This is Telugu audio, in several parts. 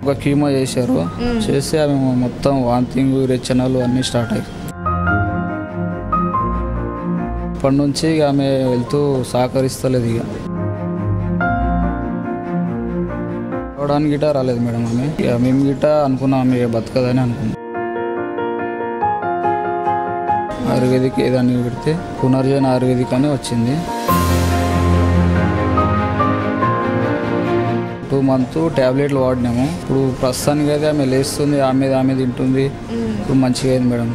ఒక కీమో చేశారు చేసి ఆమె మొత్తం వాంతింగ్ రెచ్చనలు అన్నీ స్టార్ట్ అయ్యాయి ఇప్పటి నుంచి ఇక ఆమె వెళ్తూ సహకరిస్తలేదు ఇక రావడానికి గిట రాలేదు మేడం ఆమె ఇక మేము గిట అనుకున్నాం ఆమె ఇక బతకదని అనుకున్నాం ఆయుర్వేదిక్ ఏదాన్ని పెడితే పునర్జన ఆయుర్వేదిక్ అని వచ్చింది టూ మంత్ ట్యాబ్లెట్లు వాడినాము ఇప్పుడు ప్రస్తుతానికి అయితే ఆమె లేస్తుంది ఆమె ఆమె తింటుంది ఇప్పుడు మంచిగా అయింది మేడం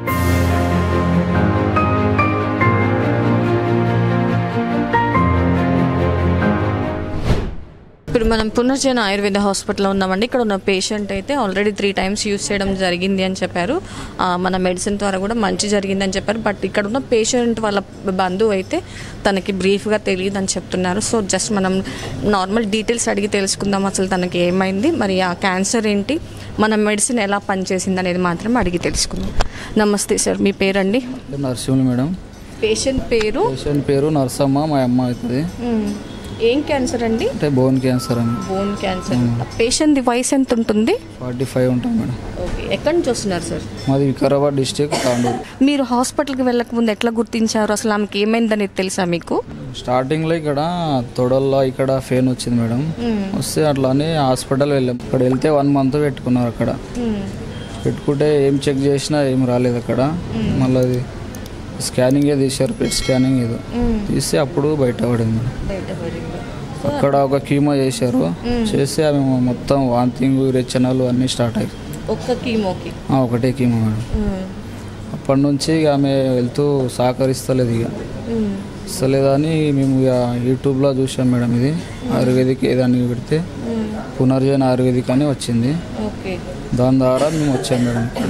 ఇప్పుడు మనం పునర్జన ఆయుర్వేద హాస్పిటల్లో ఉన్నామండి ఇక్కడ ఉన్న పేషెంట్ అయితే ఆల్రెడీ త్రీ టైమ్స్ యూస్ చేయడం జరిగింది అని చెప్పారు ఆ, మన మెడిసిన్ ద్వారా కూడా మంచి జరిగింది అని చెప్పారు బట్ ఇక్కడ ఉన్న పేషెంట్ వాళ్ళ బంధువు అయితే తనకి బ్రీఫ్గా తెలియదు అని చెప్తున్నారు సో జస్ట్ మనం నార్మల్ డీటెయిల్స్ అడిగి తెలుసుకుందాం అసలు తనకి ఏమైంది మరి ఆ క్యాన్సర్ ఏంటి మన మెడిసిన్ ఎలా పనిచేసింది అనేది మాత్రం అడిగి తెలుసుకుందాం నమస్తే సార్ మీ పేరండి నర్సింహులు మేడం పేషెంట్ పేరు పేషెంట్ పేరు నర్సమ్మ మా అమ్మ అవుతుంది మ్, ఏం క్యాన్సర్ అండి అంటే బోన్ క్యాన్సర్ అని బోన్ క్యాన్సర్ పేషెంట్ వయసు ఎంత ఉంటుంది ఫార్టీ ఫైవ్ ఉంటుంది మేడం ఓకే ఎక్కడి నుంచి వస్తున్నారు సార్ మాది వికారాబాద్ డిస్టిక్ తాండూరు మీరు హాస్పిటల్కి వెళ్ళక ముందు ఎట్లా గుర్తించారు అసలు ఆమెకి ఏమైందనేది తెలుసా మీకు స్టార్టింగ్లో ఇక్కడ తొడల్లో ఇక్కడ ఫెయిన్ వచ్చింది మేడం వస్తే అట్లానే హాస్పిటల్ వెళ్ళాం ఇక్కడ వెళ్తే వన్ మంత్ పెట్టుకున్నారు అక్కడ పెట్టుకుంటే ఏం చెక్ చేసినా ఏం రాలేదు అక్కడ మళ్ళీ అది స్కానింగే తీశారు పెట్ స్కానింగ్ ఏదో తీస్తే అప్పుడు బయట పడింది మేడం అక్కడ ఒక కీమో చేశారు చేసి ఆమె మొత్తం వాంతింగ్ రెచ్చనలు అన్నీ స్టార్ట్ అయ్యాయి ఒక్క కీమోకి ఆ, ఒకటే కీమో మేడం అప్పటి నుంచి ఇక ఆమె వెళ్తూ సహకరిస్తలేదు ఇక ఇస్తలేదని మేము ఇక యూట్యూబ్లో చూసాం మేడం ఇది ఆయుర్వేదిక్ ఏదాన్ని పెడితే పునర్జన ఆయుర్వేదిక్ అని వచ్చింది ఓకే దాని ద్వారా మేము వచ్చాం మేడం ఇక్కడ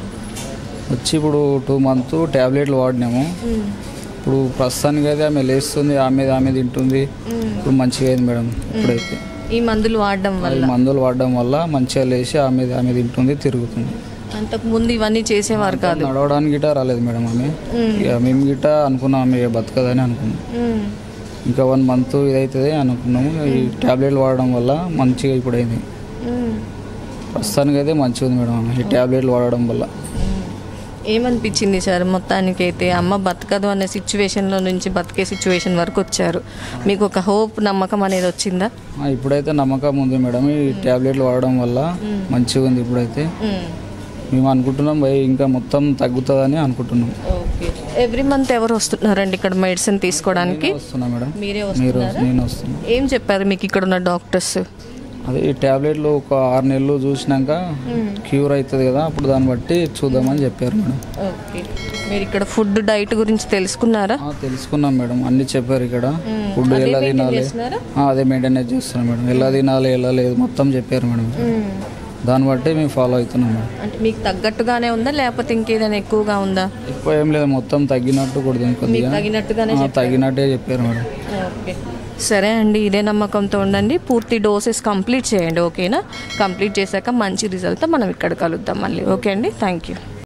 వచ్చి ఇప్పుడు టూ మంత్ ట్యాబ్లెట్లు వాడినాము ఇప్పుడు ప్రస్తుతానికి అయితే ఆమె లేస్తుంది ఆమె ఆమె తింటుంది ఇప్పుడు మంచిగా అయింది మేడం ఇప్పుడైతే ఈ మందులు వాడడం ఈ వల్ల మందులు వాడడం వల్ల మంచిగా లేచి ఆమె ఆమె తింటుంది తిరుగుతుంది అంతకు ముందు ఇవన్నీ చేసేవారు కాదు నడవడానికి గిట రాలేదు మేడం ఆమె ఇక మేము గిట అనుకున్నాం ఆమె ఇక బతకదని అనుకున్నాం మ్మ్. ఇంకా వన్ మంత్ ఇదవుతుంది అనుకున్నాము ఈ ట్యాబ్లెట్లు వాడడం వల్ల మంచిగా ఇప్పుడు అయింది మ్మ్. ప్రస్తుతానికి అయితే మంచిగా ఉంది మేడం ఆమె ఈ ట్యాబ్లెట్లు వాడడం వల్ల ఏమనిపించింది సార్ మొత్తానికి అయితే అమ్మ బతకదు అనే సిచ్యువేషన్లో నుంచి బతికే సిచ్యువేషన్ వరకు వచ్చారు మీకు ఒక హోప్ నమ్మకం అనేది వచ్చిందా ఆ, ఇప్పుడైతే నమ్మకం ఉంది మేడం ఈ ట్యాబ్లెట్లు వాడడం వల్ల మంచిగా ఉంది ఇప్పుడైతే మ్మ్. మేము అనుకుంటున్నాం భయ్ ఇంకా మొత్తం తగ్గుతుందని అనుకుంటున్నాం ఓకే ఎవ్రీ మంత్ ఎవరు వస్తున్నారండి ఇక్కడ మెడిసిన్ తీసుకోవడానికి వస్తున్నా మేడం మీరే మీరు వస్తున్నారా నేను వస్తున్నా ఏం చెప్పారు మీకు ఇక్కడ ఉన్న డాక్టర్స్ అదే ఈ ట్యాబ్లెట్లు ఒక ఆరు నెలలు చూసినాక క్యూర్ అవుతుంది కదా అప్పుడు దాన్ని బట్టి చూద్దామని చెప్పారు మేడం ఓకే మీరు ఇక్కడ ఫుడ్ డైట్ గురించి తెలుసుకున్నారా ఆ, తెలుసుకున్నాం మేడం అన్ని చెప్పారు ఇక్కడ ఫుడ్ ఎలా తినాలి చేస్తున్నారా? ఆ, అదే మెయింటైన్ చేస్తున్నాం మేడం ఎలా తినాలి ఎలా లేదు మొత్తం చెప్పారు మేడం దాన్ని బట్టి మేము ఫాలో అవుతున్నాం మేడం అంటే మీకు తగ్గట్టుగానే ఉందా లేకపోతే ఇంకేదైనా ఎక్కువగా ఉందా ఎక్కువ ఏం లేదు మొత్తం తగ్గినట్టు కొడుతుంది కొద్దిగా తగినట్టుగానే ఆ, తగ్గినట్టే చెప్పారు మేడం ఓకే సరే అండి ఇదే నమ్మకంతో ఉండండి పూర్తి డోసెస్ కంప్లీట్ చేయండి ఓకేనా కంప్లీట్ చేశాక మంచి రిజల్ట్తో మనం ఇక్కడ కలుద్దాం మళ్ళీ ఓకే అండి థ్యాంక్ యూ